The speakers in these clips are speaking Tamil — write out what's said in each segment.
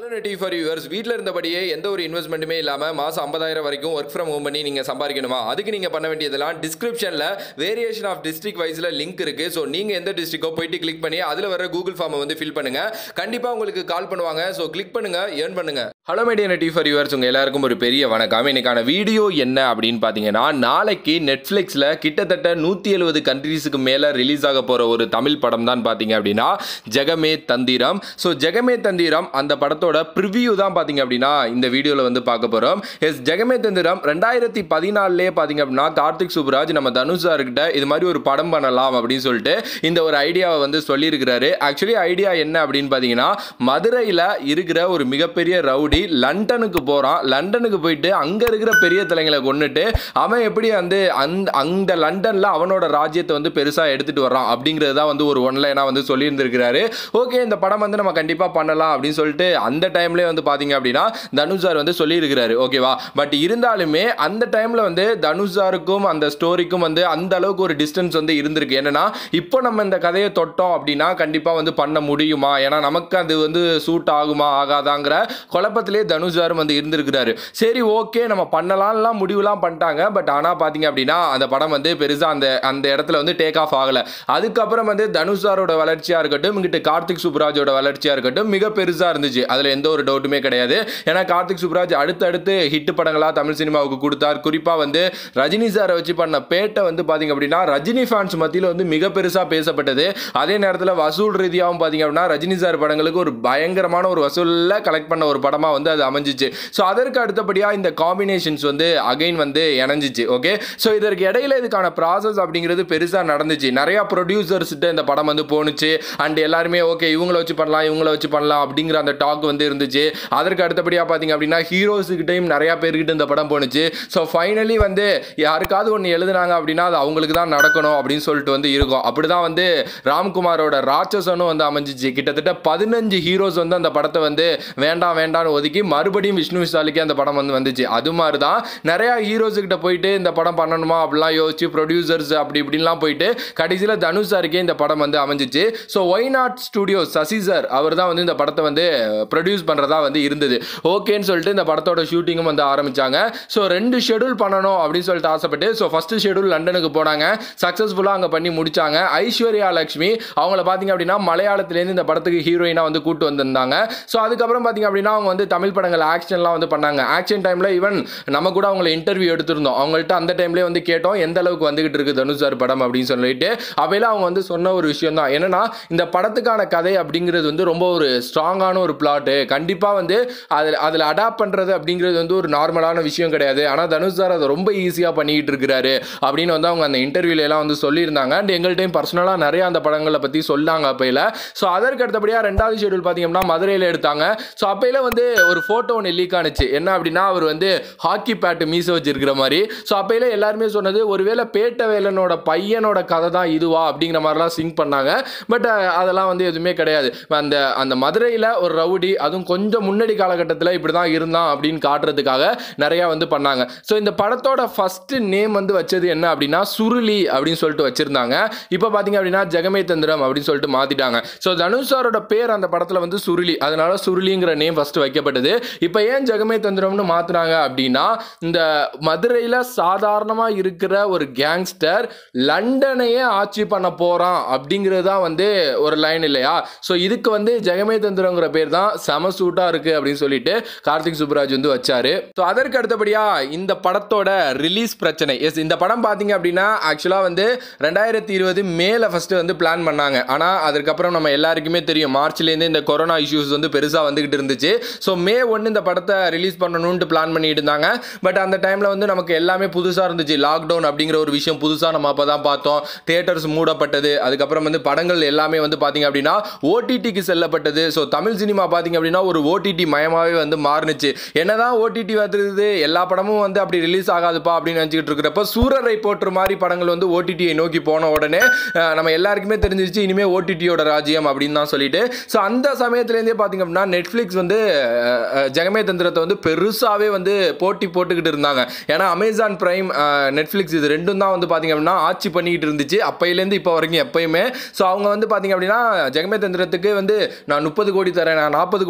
ஹலோ நெட்டி ஃபார் யூவர்ஸ் வீட்டில் இருந்தபடியே எந்த ஒரு இன்வெஸ்ட்மெண்ட்டுமே இல்லாமல் மாதம் ஐம்பதாயிரம் வரைக்கும் ஒர்க் ஃப்ரம் ஹோம் பண்ணி நீங்கள் சம்பாதிக்கணுமா அதுக்கு நீங்கள் பண்ண வேண்டியதெல்லாம் டிஸ்கிரிப்ஷனில் வேரியேஷன் ஆஃப் டிஸ்ட்ரிக்ட் வைஸில் லிங்க் இருக்குது ஸோ நீங்கள் எந்த டிஸ்ட்ரிக்கோ போயிட்டு கிளிக் பண்ணி அதில் வர கூகுள் ஃபார்மை வந்து ஃபில் பண்ணுங்கள் கண்டிப்பாக உங்களுக்கு கால் பண்ணுவாங்க ஸோ கிளிக் பண்ணுங்கள் ஏர்ன் பண்ணுங்கள் hello media Netty for yours உங்கள் எல்லாருக்கும் ஒரு பெரிய வணக்கம் இன்னைக்கான வீடியோ என்ன அப்படின்னு பார்த்தீங்கன்னா நாளைக்கு நெட்ஃப்ளிக்ஸில் கிட்டத்தட்ட நூற்றி எழுபது கண்ட்ரீஸுக்கு மேலே ரிலீஸ் ஆக போகிற ஒரு தமிழ் படம் தான் பார்த்தீங்க அப்படின்னா ஜெகமே தந்திரம் ஸோ ஜெகமே தந்திரம் அந்த படத்தோட ப்ரிவ்யூ தான் பார்த்தீங்க அப்படின்னா இந்த வீடியோவில் வந்து பார்க்க போகிறோம் எஸ் ஜெகமே தந்திரம் ரெண்டாயிரத்தி பதினாலே பார்த்தீங்க அப்படின்னா கார்த்திக் சுப்ராஜ் நம்ம தனுஷ் சார்கிட்ட இது மாதிரி ஒரு படம் பண்ணலாம் அப்படின்னு சொல்லிட்டு இந்த ஒரு ஐடியாவை வந்து சொல்லியிருக்கிறாரு ஆக்சுவலி ஐடியா என்ன அப்படின்னு பார்த்தீங்கன்னா மதுரையில் இருக்கிற ஒரு மிகப்பெரிய ரவுடி லண்டனுக்கு போகிறான் லண்டனுக்கு போயிட்டு அங்கே இருக்கிற பெரிய தலைங்களை கொண்டுட்டு அவன் எப்படி வந்து அந்த அந்த லண்டனில் அவனோட ராஜ்யத்தை வந்து பெருசாக எடுத்துகிட்டு வர்றான் அப்படிங்கிறது தான் வந்து ஒரு ஒன்லைனாக வந்து சொல்லியிருந்திருக்கிறாரு ஓகே இந்த படம் வந்து நம்ம கண்டிப்பாக பண்ணலாம் அப்படின்னு சொல்லிட்டு அந்த டைம்லேயே வந்து பார்த்தீங்க அப்படின்னா தனுஷ் சார் வந்து சொல்லியிருக்கிறாரு ஓகேவா பட் இருந்தாலுமே அந்த டைமில் வந்து தனுஷ் சாருக்கும் அந்த ஸ்டோரிக்கும் வந்து அந்த அளவுக்கு ஒரு டிஸ்டன்ஸ் வந்து இருந்திருக்கு என்னன்னா இப்போ நம்ம இந்த கதையை தொட்டோம் அப்படின்னா கண்டிப்பாக வந்து பண்ண முடியுமா ஏன்னா நமக்கு அது வந்து சூட் ஆகுமா ஆகாதாங்கிற குழப்பத்திலே தனுஷ் சாரும் வந்து இருந்திருக்கிறாரு சரி ஓகே நம்ம பண்ணலாம்லாம் முடிவுலாம் பண்ணிட்டாங்க பட் ஆனால் பார்த்தீங்க அப்படின்னா அந்த படம் வந்து பெருசாக அந்த அந்த இடத்துல வந்து டேக் ஆஃப் ஆகலை அதுக்கப்புறம் வந்து தனுஷ் சாரோட வளர்ச்சியாக இருக்கட்டும் இங்கிட்டு கார்த்திக் சுப்ராஜோட வளர்ச்சியாக இருக்கட்டும் மிக பெருசாக இருந்துச்சு அதில் எந்த ஒரு டவுட்டுமே கிடையாது ஏன்னா கார்த்திக் சுப்ராஜ் அடுத்தடுத்து ஹிட் படங்களாக தமிழ் சினிமாவுக்கு கொடுத்தார் குறிப்பாக வந்து ரஜினி சாரை வச்சு பண்ண பேட்டை வந்து பார்த்தீங்க அப்படின்னா ரஜினி ஃபேன்ஸ் மத்தியில் வந்து மிக பெருசாக பேசப்பட்டது அதே நேரத்தில் வசூல் ரீதியாகவும் பார்த்தீங்க அப்படின்னா ரஜினி சார் படங்களுக்கு ஒரு பயங்கரமான ஒரு வசூலில் கலெக்ட் பண்ண ஒரு படமாக வந்து அது அமைஞ்சிச்சு ஸோ அதற்கு அடுத்தபடியாக இந்த காம்பினேஷன்ஸ் வந்து அகைன் வந்து இணைஞ்சிச்சு ஓகே ஸோ இதற்கு இடையில இதுக்கான ப்ராசஸ் அப்படிங்கிறது பெருசாக நடந்துச்சு நிறையா ப்ரொடியூசர்ஸ்கிட்ட இந்த படம் வந்து போணுச்சு அண்ட் எல்லாருமே ஓகே இவங்கள வச்சு பண்ணலாம் இவங்கள வச்சு பண்ணலாம் அப்படிங்கிற அந்த டாக் வந்து இருந்துச்சு அதற்கு அடுத்தபடியாக பார்த்தீங்க அப்படின்னா ஹீரோஸுக்கிட்டையும் நிறையா பேர்கிட்ட இந்த படம் போணுச்சு ஸோ ஃபைனலி வந்து யாருக்காவது ஒன்று எழுதுனாங்க அப்படின்னா அது அவங்களுக்கு தான் நடக்கணும் அப்படின்னு சொல்லிட்டு வந்து இருக்கும் அப்படி தான் வந்து ராம்குமாரோட ராட்சசனும் வந்து அமைஞ்சிச்சு கிட்டத்தட்ட பதினஞ்சு ஹீரோஸ் வந்து அந்த படத்தை வந்து வேண்டாம் வேண்டாம்னு ஒதுக்கி மறுபடியும் விஷ்ணு விஷாலுக்கே அந்த படம் வந்து வந்துச்சு அது மாதிரி தான் நிறையா ஹீரோஸுக்கிட்ட போயிட்டு இந்த படம் பண்ணணுமா அப்படிலாம் யோசிச்சு ப்ரொடியூசர்ஸ் அப்படி இப்படின்லாம் போயிட்டு கடைசியில் தனுஷ் சாருக்கே இந்த படம் வந்து அமைஞ்சிச்சு so why not studio Sasi sir அவர் தான் வந்து இந்த படத்தை வந்து ப்ரொடியூஸ் பண்ணுறதா வந்து இருந்தது ஓகேன்னு சொல்லிட்டு இந்த படத்தோட ஷூட்டிங்கும் வந்து ஆரம்பிச்சாங்க ஸோ ரெண்டு ஷெடியூல் பண்ணணும் அப்படின்னு சொல்லிட்டு ஆசைப்பட்டு ஸோ ஃபஸ்ட்டு ஷெடியூல் லண்டனுக்கு போனாங்க சக்ஸஸ்ஃபுல்லாக அங்கே பண்ணி முடிச்சாங்க ஐஸ்வர்யா லக்ஷ்மி அவங்கள பார்த்தீங்க அப்படின்னா மலையாளத்துலேருந்து இந்த படத்துக்கு ஹீரோயினாக வந்து கூட்டு வந்திருந்தாங்க ஸோ அதுக்கப்புறம் பார்த்தீங்க அப்படின்னா அவங்க வந்து தமிழ் படங்கள் ஆக்ஷன்லாம் வந்து பண்ணாங்க ஆக்ஷன் டைமில் ஈவன் நம்ம கூட அவங்கள இன்டர்வியூ எடுத்திருந்தோம் அவங்கள்ட்ட அந்த டைம்லேயே வந்து கேட்டோம் எந்த அளவுக்கு வந்துகிட்டு இருக்கு தனுஷ் சார் படம் அப்படின்னு சொல்லிட்டு அவையில அவங்க வந்து சொன்ன ஒரு விஷயம் தான் என்னன்னா இந்த படத்துக்கான கதை அப்படிங்கிறது வந்து ரொம்ப ஒரு ஸ்ட்ராங்கான ஒரு பிளாட்டு கண்டிப்பாக வந்து அதில் அதில் அடாப்ட் பண்ணுறது அப்படிங்கிறது வந்து ஒரு நார்மலான விஷயம் கிடையாது ஆனால் தனுஷ் சார் அதை ரொம்ப ஈஸியாக பண்ணிக்கிட்டு இருக்கிறாரு அப்படின்னு வந்து அவங்க அந்த இன்டர்வியூல எல்லாம் வந்து சொல்லியிருந்தாங்க அண்ட் எங்கள்கிட்டையும் பர்சனலாக நிறைய அந்த படங்களை பற்றி சொல்லாங்க அப்பையில் ஸோ அதற்கு அடுத்தபடியாக ரெண்டாவது ஷெடியூல் பார்த்தீங்கன்னா மதுரையில் எடுத்தாங்க ஸோ அப்பையில் வந்து ஒரு ஃபோட்டோ ஒன்று லீக் ஆனிச்சு என்ன அப்படின்னா அவர் வந்து ஹாக்கி பேட்டு மீச வச்சிருக்கிற மாதிரி ஸோ அப்பையில் எல்லாருமே சொன்னது ஒருவேளை பேட்ட வேலனோட பையனோட கதை தான் இதுவா அப்படிங்கிற மாதிரிலாம் சிங்க் பண்ணாங்க பட் அதெல்லாம் வந்து எதுவுமே கிடையாது அந்த அந்த மதுரையில் ஒரு ரவுடி அதுவும் கொஞ்சம் முன்னாடி காலகட்டத்தில் இப்படி தான் இருந்தான் அப்படின்னு காட்டுறதுக்காக நிறையா வந்து பண்ணாங்க ஸோ இந்த படத்தோட ஃபஸ்ட்டு நேம் வந்து வச்சது என்ன அப்படின்னா சுருளி அப்படின்னு சொல்லிட்டு வச்சுருந்தாங்க இப்போ பார்த்தீங்க அப்படின்னா ஜெகமே தந்திரம் அப்படின்னு சொல்லிட்டு மாற்றிட்டாங்க ஸோ தனுஷ் சாரோட பேர் அந்த படத்தில் வந்து சுருளி அதனால சுருளிங்கிற நேம் ஃபஸ்ட்டு வைக்கப்பட்டது இப்போ ஏன் ஜெகமே தந்திரம்னு மாற்றினாங்க அப்படின்னா இந்த மதுரையில் சாதாரணமாக இருக்கிற ஒரு கேங்ஸ்டர் லண்டனையே ஆட்சி பண்ண போகிறான் அப்படிங்கிறது தான் வந்து ஒரு லைன் இல்லையா ஸோ இதுக்கு வந்து ஜெகமே தந்திரங்கிற பேர் தான் செம சூட்டாக இருக்குது அப்படின்னு சொல்லிட்டு கார்த்திக் சுப்ராஜ் வந்து வச்சாரு ஸோ அதற்கு அடுத்தபடியாக இந்த படத்தோட ரிலீஸ் பிரச்சனை எஸ் இந்த படம் பார்த்தீங்க அப்படின்னா ஆக்சுவலாக வந்து ரெண்டாயிரத்தி இருபது மேலே ஃபஸ்ட்டு வந்து பிளான் பண்ணாங்க ஆனால் அதுக்கப்புறம் நம்ம எல்லாருக்குமே தெரியும் மார்ச்லேருந்து இந்த கொரோனா இஷ்யூஸ் வந்து பெருசாக வந்துகிட்டு இருந்துச்சு ஸோ மே ஒன்று இந்த படத்தை ரிலீஸ் பண்ணணும்னு பிளான் பண்ணிட்டு இருந்தாங்க பட் அந்த டைமில் வந்து நமக்கு எல்லாமே புதுசாக இருந்துச்சு லாக்டவுன் அப்படிங்கிற ஒரு விஷயம் புதுசாக நம்ம அப்போ தான் பார்த்தோம் தியேட்டர்ஸ் மூடப்பட்டது அதுக்கப்புறம் வந்து படங்கள் எல்லாமே வந்து பார்த்தீங்க அப்படின்னா ஓடிடிக்கு செல்லப்பட்டது ஸோ தமிழ் சினிமா பார்த்தீங்க அப்படின்னா ஒரு ஓடிடி மயமாகவே வந்து மாறுனுச்சு என்னதான் ஓடிடி வந்துருது எல்லா படமும் வந்து அப்படி ரிலீஸ் ஆகாதுப்பா அப்படின்னு நினச்சிக்கிட்டு இருக்கிறப்ப சூரரை போற்று மாதிரி படங்கள் வந்து ஓடிடியை நோக்கி போன உடனே அஹ், நம்ம எல்லாருக்குமே தெரிஞ்சிருச்சு இனிமேல் ஓடிடியோட ராஜ்யம் அப்படின்னு தான் சொல்லிட்டு ஸோ அந்த சமயத்துலேருந்தே பார்த்தீங்க அப்படின்னா நெட்ஃப்ளிக்ஸ் வந்து அஹ், அஹ், ஜெகமே தந்திரத்தை வந்து பெருசாகவே வந்து போட்டி போட்டுக்கிட்டு இருந்தாங்க ஏன்னா அமேசான் பிரைம் நெட்ஃப்ளிக்ஸ் இது ரெண்டும் தான் வந்து பார்த்தீங்க அப்படின்னா ஆட்சி பண்ணிக்கிட்டு இருந்துச்சு அப்பையிலேருந்து இப்போ வரைக்கும் எப்பயுமே ஸோ அவங்க வந்து பார்த்தீங்க அப்படின்னா ஜெகமே தந்திரத்துக்கு வந்து நான் முப்பது கோடி தரேன் நான் நாற்பது கோடி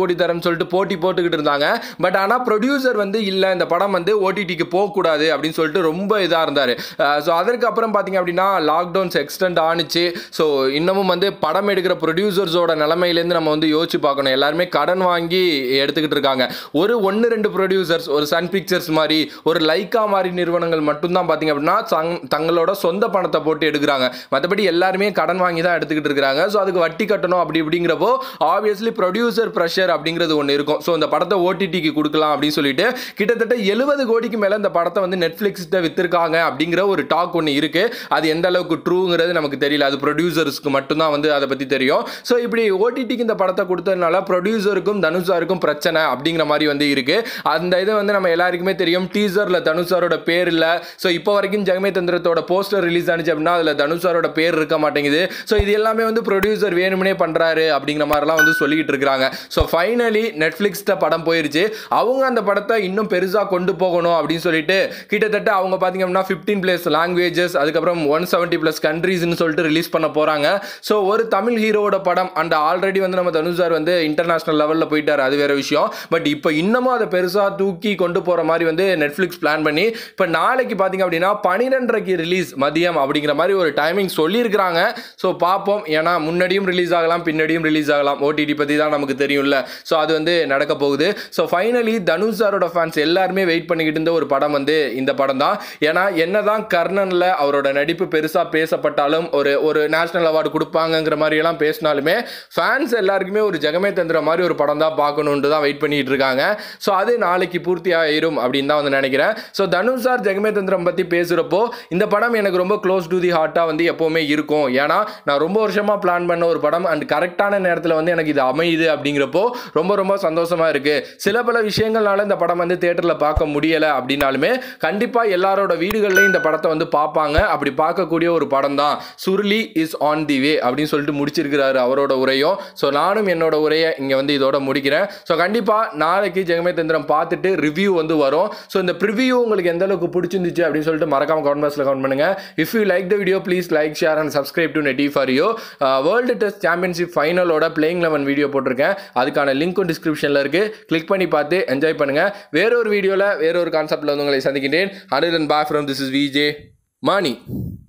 போட்டி தரேன்னு சொல்லிட்டு போட்டி போட்டுக்கிட்டு இருந்தாங்க பட் ஆனால் ப்ரொடியூசர் வந்து இல்லை இந்த படம் வந்து ஓடிடிக்கு போகக்கூடாது அப்படின்னு சொல்லிட்டு ரொம்ப இதாக இருந்தார் ஸோ அதற்கப்புறம் பார்த்தீங்க அப்படின்னா லாக்டவுன்ஸ் எக்ஸ்டெண்ட் ஆணுச்சு ஸோ இன்னமும் வந்து படம் எடுக்கிற ப்ரொடியூசர்ஸோட நிலமையிலேருந்து நம்ம வந்து யோசிச்சு பார்க்கணும் எல்லாருமே கடன் வாங்கி எடுத்துக்கிட்டு இருக்காங்க ஒரு ஒன்று ரெண்டு ப்ரொடியூசர்ஸ் ஒரு சன் பிக்சர்ஸ் மாதிரி ஒரு லைக்கா மாதிரி நிறுவனங்கள் மட்டும்தான் பார்த்தீங்க அப்படின்னா தங்- தங்களோட சொந்த பணத்தை போட்டு எடுக்கிறாங்க மற்றபடி எல்லாருமே கடன் வாங்கி தான் எடுத்துக்கிட்டு இருக்காங்க ஸோ அதுக்கு வட்டி கட்டணும் அப்படி இப்படிங்கிறப்போ ஆப்வியஸ்லி ப்ரொடியூசர் ப்ரெஷர் அப்படிங்கிறது ஒன்று இருக்கும் ஸோ இந்த படத்தை ஓடிடிக்கு கொடுக்கலாம் அப்படின்னு சொல்லிட்டு கிட்டத்தட்ட எழுபது கோடிக்கு மேலே இந்த படத்தை வந்து நெட்ஃப்ளிக்ஸ்கிட்ட வித்திருக்காங்க அப்படிங்கிற ஒரு டாக் ஒன்று இருக்கு அது எந்த அளவுக்கு ட்ரூங்கிறது நமக்கு தெரியல அது ப்ரொடியூசர்ஸ்க்கு மட்டும்தான் வந்து அதை பற்றி தெரியும் ஸோ இப்படி ஓடிடிக்கு இந்த படத்தை கொடுத்ததுனால ப்ரொடியூசருக்கும் தனுஷாருக்கும் பிரச்சனை அப்படிங்கிற மாதிரி வந்து இருக்கு அந்த இது வந்து நம்ம எல்லாருக்குமே தெரியும் டீசரில் தனுஷாரோட பேர் இல்லை ஸோ இப்போ வரைக்கும் ஜெகமே தந்திரத்தோட போஸ்டர் ரிலீஸ் ஆனிச்சு அப்படின்னா அதில் தனுஷாரோட பேர் இருக்க மாட்டேங்குது ஸோ இது எல்லாமே வந்து ப்ரொடியூசர் வேணும்னே பண்ணுறாரு அப்படிங்கிற மாதிரிலாம் வந்து சொல்லிக்கிட்டு இருக்கிறாங்க ஸோ ஃபைனலி நெட்ஃப்ளிக்ஸ்ட படம் போயிருச்சு அவங்க அந்த படத்தை இன்னும் பெருசாக கொண்டு போகணும் அப்படின்னு சொல்லிட்டு கிட்டத்தட்ட அவங்க பார்த்தீங்க அப்படின்னா ஃபிஃப்டீன் ப்ளஸ் லாங்குவேஜஸ் அதுக்கப்புறம் ஒன் செவன்ட்டி ப்ளஸ் கண்ட்ரீஸ்னு சொல்லிட்டு ரிலீஸ் பண்ண போகிறாங்க ஸோ ஒரு தமிழ் ஹீரோவோட படம் அண்ட் ஆல்ரெடி வந்து நம்ம தனுஷார் வந்து இன்டர்நேஷனல் லெவலில் போயிட்டார் அது வேற விஷயம் பட் இப்போ இன்னமும் அதை பெருசாக தூக்கி கொண்டு போகிற மாதிரி வந்து நெட்ஃப்ளிக்ஸ் பிளான் பண்ணி இப்போ நாளைக்கு பார்த்தீங்க அப்படின்னா பன்னிரெண்டரைக்கு ரிலீஸ் மதியம் அப்படிங்கிற மாதிரி ஒரு டைமிங் சொல்லியிருக்கிறாங்க ஸோ பார்ப்போம் ஏன்னா முன்னாடியும் ரிலீஸ் ஆகலாம் பின்னாடியும் ரிலீஸ் ஆகலாம் ஓடிடி பற்றி தான் நமக்கு தெரியும்ல ஸோ அது வந்து நடக்க போகுது ஸோ ஃபைனலி தனுஷ் சாரோட ஃபேன்ஸ் எல்லாருமே வெயிட் பண்ணிக்கிட்டு இருந்த ஒரு படம் வந்து இந்த படம் தான் ஏன்னா என்னதான் கர்ணனில் அவரோட நடிப்பு பெருசாக பேசப்பட்டாலும் ஒரு ஒரு நேஷனல் அவார்டு கொடுப்பாங்கங்கிற மாதிரி எல்லாம் பேசினாலுமே ஃபேன்ஸ் எல்லாருக்குமே ஒரு ஜெகமே தந்திர மாதிரி ஒரு படம் தான் பார்க்கணுன்ட்டு தான் வெயிட் பண்ணிட்டு இருக்காங்க ஸோ அது நாளைக்கு பூர்த்தி ஆயிரும் அப்படின்னு தான் வந்து நினைக்கிறேன் ஸோ தனுஷ் சார் ஜெகமே தந்திரம் பற்றி பேசுகிறப்போ இந்த படம் எனக்கு ரொம்ப க்ளோஸ் டு தி ஹார்ட்டாக வந்து எப்போவுமே இருக்கும் ஏன்னா நான் ரொம்ப வருஷமாக பிளான் பண்ண ஒரு படம் அண்ட் கரெக்டான நேரத்தில் வந்து எனக்கு இது அமையுது அப்படிங்கிறப்போ ரொம்ப ரொம்ப சந்தோஷமாக இருக்குது சில பல விஷயங்கள்னால இந்த படம் வந்து தேட்டரில் பார்க்க முடியலை அப்படின்னாலுமே கண்டிப்பாக எல்லாரோட வீடுகள்லையும் இந்த படத்தை வந்து பார்ப்பாங்க அப்படி பார்க்கக்கூடிய ஒரு படம் தான் Suruli is on the way அப்படின்னு சொல்லிட்டு முடிச்சிருக்கிறாரு அவரோட உரையும் ஸோ நானும் என்னோட உரையை இங்கே வந்து இதோட முடிக்கிறேன் ஸோ கண்டிப்பாக நாளைக்கு ஜெகமே தந்திரம் பார்த்துட்டு ரிவ்யூ வந்து வரும் ஸோ இந்த ப்ரிவ்யூ உங்களுக்கு எந்த அளவுக்கு பிடிச்சிருந்துச்சு அப்படின்னு சொல்லிட்டு மறக்காம கமெண்ட் பாக்ஸில் கமெண்ட் பண்ணுங்க if you like the video please like share and subscribe to Netty for you world test championship ஃபைனலோட பிளேயிங் லெவன் வீடியோ போட்டிருக்கேன் அதுக்கான லிங்க்கும் டிஸ்கிரிப்ஷனில் இருக்குது கிளிக் பண்ணி பார்த்து என்ஜாய் பண்ணுங்கள் வேறொரு வீடியோவில் வேறொரு கான்செப்டில் வந்து உங்களை சந்திக்கின்றேன் அனில் அண்ட் பா ஃப்ரம் திஸ் இஸ் விஜே மானி